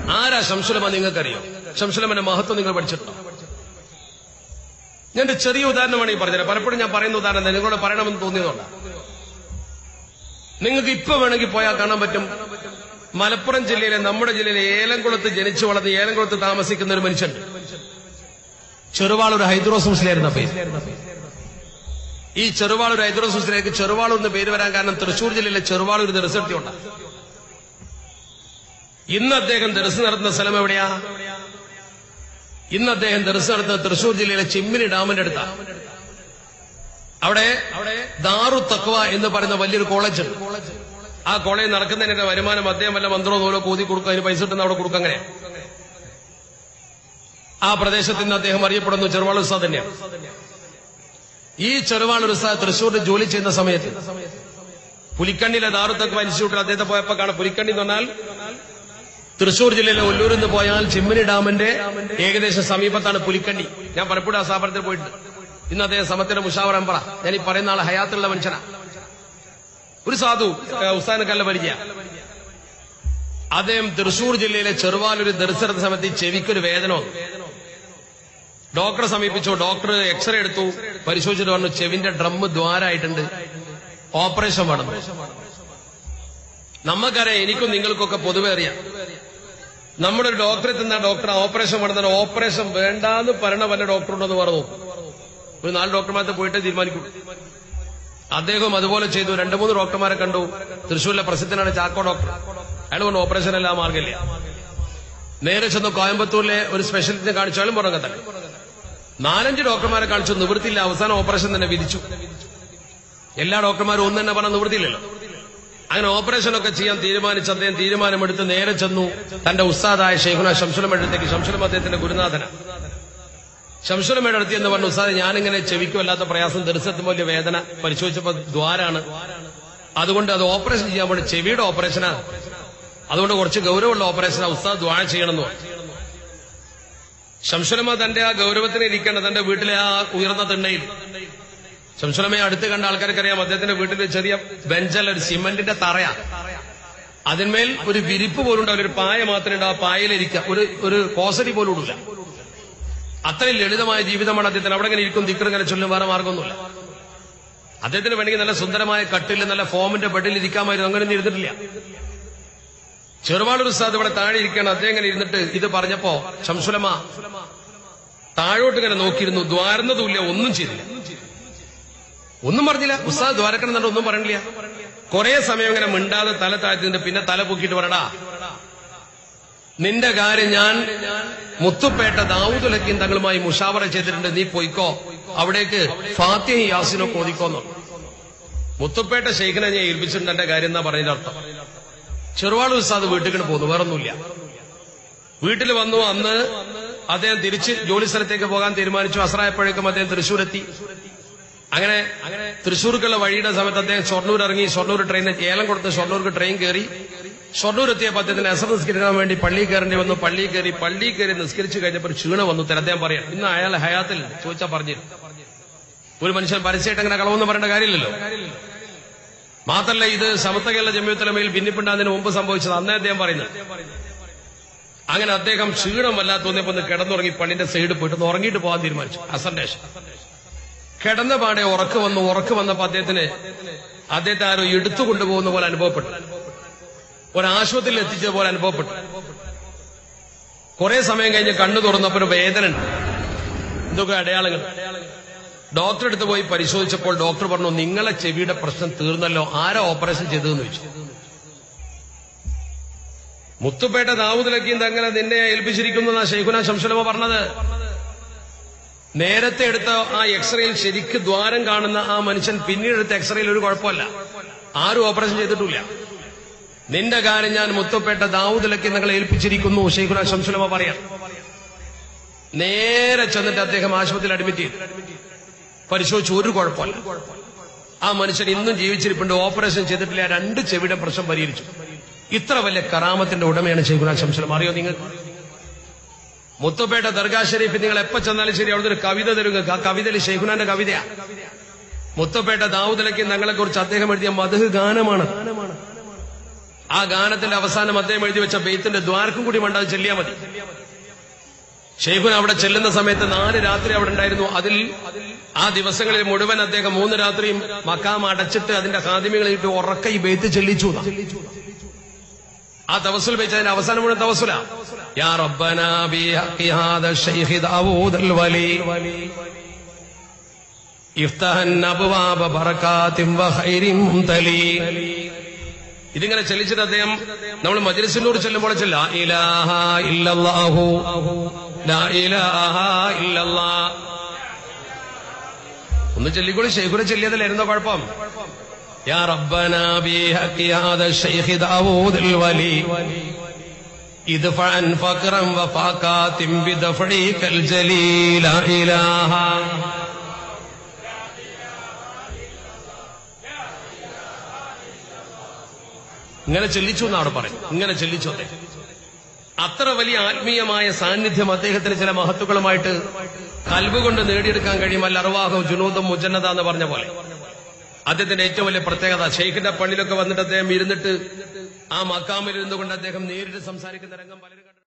ആരാ ശംസുലമ നിങ്ങൾക്കറിയോ ശംസുലമന്റെ മഹത്വം നിങ്ങൾ പഠിച്ചിട്ടുണ്ടോ ഞാൻ ഒരു ചെറിയ ഉദാഹരണമാണ് ഈ പറഞ്ഞത് പലപ്പോഴും ഞാൻ പറയുന്ന ഉദാഹരണം തന്നെ നിങ്ങളോട് പറയണമെന്ന് തോന്നിയതുകൊണ്ടാണ് നിങ്ങൾക്ക് ഇപ്പൊ വേണമെങ്കിൽ പോയാൽ കാണാൻ പറ്റും മലപ്പുറം ജില്ലയിലെ നമ്മുടെ ജില്ലയിലെ ഏലംകുളത്ത് ജനിച്ചു വളർന്ന് ഏലംകുളത്ത് താമസിക്കുന്ന ഒരു മനുഷ്യൻ ചെറുവാളൂർ ഹൈദ്രോസ് മുസ്ലിയായിരുന്ന പേര് ഈ ചെറുവാളൂർ ഹൈദ്രോസ് മുസ്ലിലേക്ക് ചെറുവാളൂർ എന്ന് പേര് വരാൻ കാരണം തൃശൂർ ജില്ലയിലെ ചെറുവാളൂർ ദർശനത്തി ഉണ്ട് ഇന്ന് അദ്ദേഹം ദർശ നടത്തുന്ന സ്ഥലം എവിടെയാ ഇന്ന് അദ്ദേഹം ദർശ നടത്തുന്ന തൃശൂർ ജില്ലയിലെ ചിമ്മിനി ഡാമിന്റെ അടുത്താണ് അവിടെ അവിടെ ദാറു തക്വ എന്ന് പറയുന്ന വലിയൊരു കോളേജ് ഉണ്ട് ആ കോളേജ് നടക്കുന്നതിന്റെ വരുമാനം അദ്ദേഹം വല്ല മന്ത്രോ നൂലോ കൂതി കൊടുക്കും അതിന് പൈസ കിട്ടുന്ന അവിടെ കൊടുക്കും അങ്ങനെ ആ പ്രദേശത്ത് നിന്ന് അദ്ദേഹം അറിയപ്പെടുന്നു ചെറുവാളൂർ ഉസ്താദ് തന്നെയാണ് ഈ ചെറുവാളൂർ ഉസ്താദ് തൃശ്ശൂരിൽ ജോലി ചെയ്യുന്ന സമയത്ത് പുലിക്കണ്ണിയിലെ ദാറു തക്വ ഇൻസ്റ്റിറ്റ്യൂട്ടിൽ അദ്ദേഹത്തെ പോയപ്പോ കാണാം പുലിക്കണ്ണി എന്ന് പറഞ്ഞാൽ തൃശൂർ ജില്ലയിലെ ഒല്ലൂരിൽ നിന്ന് പോയാൽ ചിമ്മിനി ഡാമിന്റെ ഏകദേശം സമീപത്താണ് പുലിക്കണ്ണി ഞാൻ പലപ്പോഴും ആ സ്ഥാപനത്തിൽ പോയിട്ടുണ്ട് ഇന്ന് അദ്ദേഹം സമത്തിന്റെ മുഷാവറം പറ ഞാൻ ഈ പറയുന്ന ആളെ ഹയാത്തുള്ള മനുഷ്യനാ ഒരു സാധു ഉസ്താദിനെ കല്ല പരിചയ അദ്ദേഹം തൃശൂർ ജില്ലയിലെ ചെറുവാലൊരു ദർശന സമയത്ത് ഈ ചെവിക്കൊരു വേദന വന്നു ഡോക്ടറെ സമീപിച്ചു ഡോക്ടർ എക്സ്റേ എടുത്തു പരിശോധിച്ചിട്ട് പറഞ്ഞു ചെവിന്റെ ഡ്രം ദ്വാരായിട്ടുണ്ട് ഓപ്പറേഷൻ വേണം നമുക്കറിയാം എനിക്കും നിങ്ങൾക്കൊക്കെ പൊതുവെ അറിയാം നമ്മുടെ ഒരു ഡോക്ടറെ തന്ന ഡോക്ടർ ഓപ്പറേഷൻ വേണമെന്ന ഓപ്പറേഷൻ വേണ്ടാന്ന് പറയണ വല്ല ഡോക്ടറുണ്ടെന്ന് പറഞ്ഞു ഒരു നാല് ഡോക്ടർമാർക്ക് പോയിട്ട് തീരുമാനിക്കും അദ്ദേഹം അതുപോലെ ചെയ്തു രണ്ടു മൂന്ന് ഡോക്ടർമാരെ കണ്ടു തൃശ്ശൂരിലെ പ്രസിദ്ധനാണ് ചാക്കോ ഡോക്ടർ അയാൾ പറഞ്ഞു ഓപ്പറേഷൻ അല്ല മാർഗമില്ല നേരെ ചെന്ന് കോയമ്പത്തൂരിലെ ഒരു സ്പെഷ്യലിസ്റ്റിനെ കാണിച്ചാലും പറഞ്ഞു തന്നെ നാലഞ്ച് ഡോക്ടർമാരെ കാണിച്ചു നിവൃത്തിയില്ല അവസാനം ഓപ്പറേഷൻ തന്നെ വിധിച്ചു എല്ലാ ഡോക്ടർമാരും ഒന്ന് തന്നെ പറഞ്ഞ നിവൃത്തിയില്ലല്ലോ അങ്ങനെ ഓപ്പറേഷനൊക്കെ ചെയ്യാൻ തീരുമാനിച്ച് അദ്ദേഹം തീരുമാനമെടുത്ത് നേരെ ചെന്നു തന്റെ ഉസ്താദായ ഷെയ്ഖുന ശംസുലമയുടെ അടുത്തേക്ക് ശംസുലം അദ്ദേഹത്തിന്റെ ഗുരുനാഥന ശംസുലമയുടെ അടുത്ത് എന്ന് പറഞ്ഞു ഉസ്താദ് ഞാനിങ്ങനെ ചെവിക്ക് വല്ലാത്ത പ്രയാസം ദർശനത്തിന് വലിയ വേദന പരിശോധിച്ചപ്പോൾ ദ്വാരാണ് അതുകൊണ്ട് അത് ഓപ്പറേഷൻ ചെയ്യാൻ വേണ്ടി ചെവിയുടെ ഓപ്പറേഷനാണ് അതുകൊണ്ട് കുറച്ച് ഗൗരവമുള്ള ഓപ്പറേഷനാ ഉസ്താദ് ദ്വാര ചെയ്യണമെന്ന് പറഞ്ഞു ശംസുലമ തന്റെ ആ ഗൗരവത്തിന് ഇരിക്കേണ്ട തന്റെ വീട്ടിലെ ആ ഉയർന്ന തിണ്ണയിൽ ശംസുലമയെ അടുത്ത് കണ്ട ആൾക്കാർക്ക് അറിയാം അദ്ദേഹത്തിന്റെ വീട്ടിൽ ഒരു ചെറിയ ബെഞ്ചല്ല ഒരു സിമന്റിന്റെ തറയാ അതിന്മേൽ ഒരു വിരിപ്പ് പോലും ഉണ്ടാവില്ല ഒരു പായ മാത്രമേ ഉണ്ടാവും ആ പായലിരിക്കുക ഒരു ഒരു കോസരി പോലും ഇടില്ല അത്രയും ലളിതമായ ജീവിതമാണ് അദ്ദേഹത്തിന് അവിടെ ഇങ്ങനെ ഇരിക്കും ദിക്കർ ഇങ്ങനെ ചൊല്ലും വേറെ മാർഗമൊന്നുമില്ല അദ്ദേഹത്തിന് വേണമെങ്കിൽ നല്ല സുന്ദരമായ കട്ടിൽ നല്ല ഫോമിന്റെ ബെഡിൽ ഇരിക്കാമായിരുന്നു അങ്ങനെയൊന്നും ഇരുന്നിട്ടില്ല ചെറുപാട് ഉസ്താദ് ഇവിടെ താഴെ ഇരിക്കുകയാണ് അദ്ദേഹം ഇങ്ങനെ ഇരുന്നിട്ട് ഇത് പറഞ്ഞപ്പോ ശംസുലമ താഴോട്ട് ഇങ്ങനെ നോക്കിയിരുന്നു ദ്വാരുന്നതുമില്ല ഒന്നും ചെയ്തില്ല ഒന്നും പറഞ്ഞില്ല ഉസ്താദ് ദ്വാരക്കണം എന്നുണ്ട് ഒന്നും പറഞ്ഞില്ല കുറെ സമയം ഇങ്ങനെ മിണ്ടാതെ തല താഴ്ത്തിട്ട് പിന്നെ തല പൊക്കിയിട്ട് പറടാ നിന്റെ കാര്യം ഞാൻ മുത്തുപ്പേട്ട ദാവൂദുലക്കിൻ തങ്ങളുമായി മുഷാവറ ചെയ്തിട്ടുണ്ട് നീ പോയിക്കോ അവിടേക്ക് ഫാത്തിഹ യാസിനോ കോതിക്കോന്നു മുത്തുപ്പേട്ട ഷെയ്ഖിനെ ഞാൻ ഏൽപ്പിച്ചിട്ടുണ്ട് എന്റെ കാര്യം എന്നാ പറഞ്ഞതിന്റെ അർത്ഥം ചെറുവാള് ഉസ്താദ് വീട്ടിൽ പോന്നു വേറൊന്നുമില്ല വീട്ടിൽ വന്നു അന്ന് അദ്ദേഹം തിരിച്ച് ജോലി സ്ഥലത്തേക്ക് പോകാൻ തീരുമാനിച്ചു അസറായപ്പോഴേക്കും അദ്ദേഹം തൃശ്ശൂരെത്തി അങ്ങനെ അങ്ങനെ തൃശ്ശൂർക്കുള്ള വഴിയുടെ സമയത്ത് അദ്ദേഹം ഷൊർണൂർ ഇറങ്ങി ഷൊർണൂർ ട്രെയിൻ ഏലം കൊടുത്ത് ഷൊർണൂർക്ക് ട്രെയിൻ കയറി ഷൊർണൂർ എത്തിയപ്പോൾ അദ്ദേഹത്തിന് അസർ നിസ്കരിക്കാൻ വേണ്ടി പള്ളി കയറേണ്ടി വന്നു പള്ളി കയറി പള്ളി കയറി നിസ്കരിച്ചു കഴിഞ്ഞപ്പോൾ ഒരു ക്ഷീണം വന്നു തരാം അദ്ദേഹം പറയാം ഇന്ന് അയാൾ ഹയാത്തിൽ ചോദിച്ചാൽ പറഞ്ഞു ഒരു മനുഷ്യൻ പരസ്യമായിട്ട് അങ്ങനെ കളവെന്ന് പറയേണ്ട കാര്യമില്ലല്ലോ മാത്രല്ല ഇത് സമത്വ കേരള ജമ്മിയത്തലമയിൽ ഭിന്നിപ്പിണ്ടാതിന് മുമ്പ് സംഭവിച്ചത് അന്നേ അദ്ദേഹം പറയുന്നത് അങ്ങനെ അദ്ദേഹം ക്ഷീണം വല്ലാത്ത തോന്നിയപ്പോ ഒന്ന് കിടന്നുറങ്ങി പള്ളിന്റെ സൈഡ് പോയിട്ട് ഒന്ന് ഉറങ്ങിയിട്ട് പോകാൻ തീരുമാനിച്ചു അസന്റേഷൻ കിടന്ന പാടെ ഉറക്ക് വന്നു ഉറക്ക് വന്നപ്പോ അദ്ദേഹത്തിന് അദ്ദേഹത്തെ ആരോ എടുത്തു കൊണ്ടുപോകുന്ന പോലെ അനുഭവപ്പെട്ടു ഒരു ആശുപത്രിയിൽ എത്തിച്ച പോലെ അനുഭവപ്പെട്ടു കുറെ സമയം കഴിഞ്ഞ് കണ്ണു തുറന്നപ്പോ ഒരു വേദന ഉണ്ട് എന്തൊക്കെ അടയാളങ്ങൾ ഡോക്ടറെ അടുത്ത് പോയി പരിശോധിച്ചപ്പോൾ ഡോക്ടർ പറഞ്ഞു നിങ്ങളെ ചെവിയുടെ പ്രശ്നം തീർന്നല്ലോ ആരാ ഓപ്പറേഷൻ ചെയ്തതെന്ന് ചോദിച്ചു മുത്തുപേട്ട ദാവൂദിലക്കീം തങ്ങളെ നിന്നെ ഏൽപ്പിച്ചിരിക്കുന്നു ഷെയ്ഖുന ശംസുലമ പറഞ്ഞത് നേരത്തെ എടുത്ത ആ എക്സ്റേയിൽ ശരിക്ക് ദ്വാരം കാണുന്ന ആ മനുഷ്യൻ പിന്നീട് എടുത്ത എക്സ്റേയിൽ ഒരു കുഴപ്പമില്ല ആരും ഓപ്പറേഷൻ ചെയ്തിട്ടില്ല നിന്റെ കാര്യം ഞാൻ മുത്തപ്പേട്ട ദാവൂദിലക്ക് നിങ്ങളെ ഏൽപ്പിച്ചിരിക്കുന്നു ഷെയ്ഖുന ശംസുലമ പറയാം നേരെ ചെന്നിട്ട് അദ്ദേഹം ആശുപത്രിയിൽ അഡ്മിറ്റ് ചെയ്തു പരിശോധിച്ചു ഒരു കുഴപ്പമില്ല ആ മനുഷ്യൻ ഇന്നും ജീവിച്ചിരിപ്പുണ്ട് ഓപ്പറേഷൻ ചെയ്തിട്ടില്ല രണ്ട് ചെവിയുടെ പ്രശ്നം പരിഹരിച്ചു ഇത്ര വലിയ കറാമത്തിന്റെ ഉടമയാണ് ഷെയ്ഖുന ശംസുലം അറിയോ നിങ്ങൾക്ക് മുത്തുപേട്ട ദർഗാ ഷരീഫ് നിങ്ങൾ എപ്പോ ചെന്നാലും ശരി അവിടുത്തെ ഒരു കവിത തരുക ആ കവിതയിൽ ഷെയ്ഖുനാന്റെ കവിതയാ മുത്തുപേട്ട ദാവൂദലയ്ക്ക് ഞങ്ങളെ കുറിച്ച് അദ്ദേഹം എഴുതിയ മധു ഗാനമാണ് ആ ഗാനത്തിന്റെ അവസാനം അദ്ദേഹം എഴുതി വെച്ച ബെയ്ത്തിന്റെ ദ്വാരക്കും കൂടി വേണ്ട അത് ചെല്ലിയാൽ മതി ഷെയ്ഖുൻ അവിടെ ചെല്ലുന്ന സമയത്ത് നാല് രാത്രി അവിടെ ഉണ്ടായിരുന്നു അതിൽ ആ ദിവസങ്ങളിൽ മുഴുവൻ അദ്ദേഹം മൂന്ന് രാത്രിയും മക്കാം അടച്ചിട്ട് അതിന്റെ ഹാദിമികളിട്ട് ഉറക്ക ഈ ബെയ്ത്ത് ചെല്ലിച്ചു എന്നാ. ആ തവസുൽ വെച്ച് അതിന്റെ അവസാനം മുഴുവൻ തവസുല യാ റബ്ബന ബി ഹഖി ഹാദ ശൈഖ് ദാവൂദൽ വലി ഇഫ്തഹൻ അബ്വാബ ബറകാത്തിൻ വഖൈരിൻ മുംതലി ഇതിങ്ങനെ ചലിച്ചിട്ട് അദ്ദേഹം നമ്മൾ മജ്ലിസിനോട് ചെല്ലുമ്പോൾ ചെല്ല ഇലാഹ ഇല്ലല്ലാഹു ലാ ഇലാഹ ഇല്ലല്ലാ ഒന്ന് ചൊല്ലിക്കൂടി ഷെയ്ഖുനെ ചൊല്ലിയതിലായിരുന്നോ കുഴപ്പം യാ റബ്ബന ബി ഹഖി ഹാദ ശൈഖ് ദാവൂദൽ വലി ادفع عن فقرا وفاقات بدفعك الجليل لا إله ഇങ്ങനെ ചെല്ലിച്ചു എന്നാണ് പറയും ഇങ്ങനെ ചെല്ലിച്ചു അദ്ദേഹം അത്ര വലിയ ആത്മീയമായ സാന്നിധ്യം അദ്ദേഹത്തിന് ചില മഹത്തുക്കളുമായിട്ട് കൽബ് കൊണ്ട് നേടിയെടുക്കാൻ കഴിയും അല്ല അറുവാഹം ജുനൂദും മുജന്നത എന്ന് പറഞ്ഞ പോലെ അദ്ദേഹത്തിന്റെ ഏറ്റവും വലിയ പ്രത്യേകത ഷെയ്ഖിന്റെ പള്ളിയിലൊക്കെ വന്നിട്ട് അദ്ദേഹം ഇരുന്നിട്ട് ആ മക്കാമിൽ ഇരുന്നുകൊണ്ട് അദ്ദേഹം നേരിട്ട് സംസാരിക്കുന്ന രംഗം പലരും കണ്ടിട്ടുണ്ട്.